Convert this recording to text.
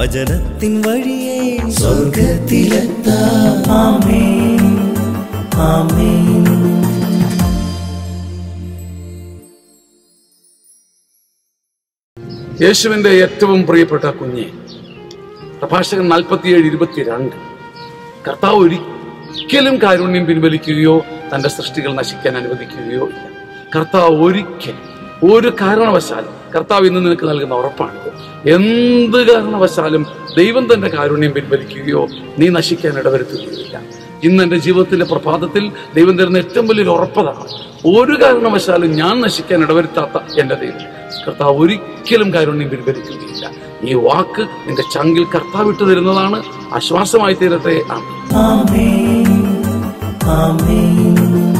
വചനത്തിൻ വഴിയെ സ്വർഗത്തിലെത്താം ആമേൻ ആമേൻ യേശുവിന്റെ ഏറ്റവും പ്രിയപ്പെട്ട കുഞ്ഞെ പ്രഭാഷകൻ നാൽപ്പത്തിയേഴ് ഇരുപത്തിരണ്ട് കർത്താവ് ഒരിക്കലും കാരുണ്യം പിൻവലിക്കുകയോ തന്റെ സൃഷ്ടികൾ നശിക്കാൻ അനുവദിക്കുകയോ ഇല്ല കർത്താവ് ഒരിക്കലും ഒരു കാരണവശാലും കർത്താവ് ഇന്ന് നിനക്ക് നൽകുന്ന ഉറപ്പാണിത് എന്ത് കാരണവശാലും ദൈവം തന്റെ കാരുണ്യം പിൻവലിക്കുകയോ നീ നശിക്കാൻ ഇടവരുത്തുകയില്ല ഇന്ന് എന്റെ ജീവിതത്തിന്റെ പ്രഭാതത്തിൽ ദൈവം തരുന്ന ഏറ്റവും വലിയൊരു ഉറപ്പതാണ് ഒരു കാരണവശാലും ഞാൻ നശിക്കാൻ ഇടവരുത്താത്ത എന്റെ ദൈവം കർത്താവ് ഒരിക്കലും കാരുണ്യം പിൻവലിക്കുകയില്ല ഈ വാക്ക് നിന്റെ ചങ്കിൽ കർത്താവ് ഇട്ട് തരുന്നതാണ് ആശ്വാസമായി തീരട്ടെ ആമേൻ ആമേൻ ആമേൻ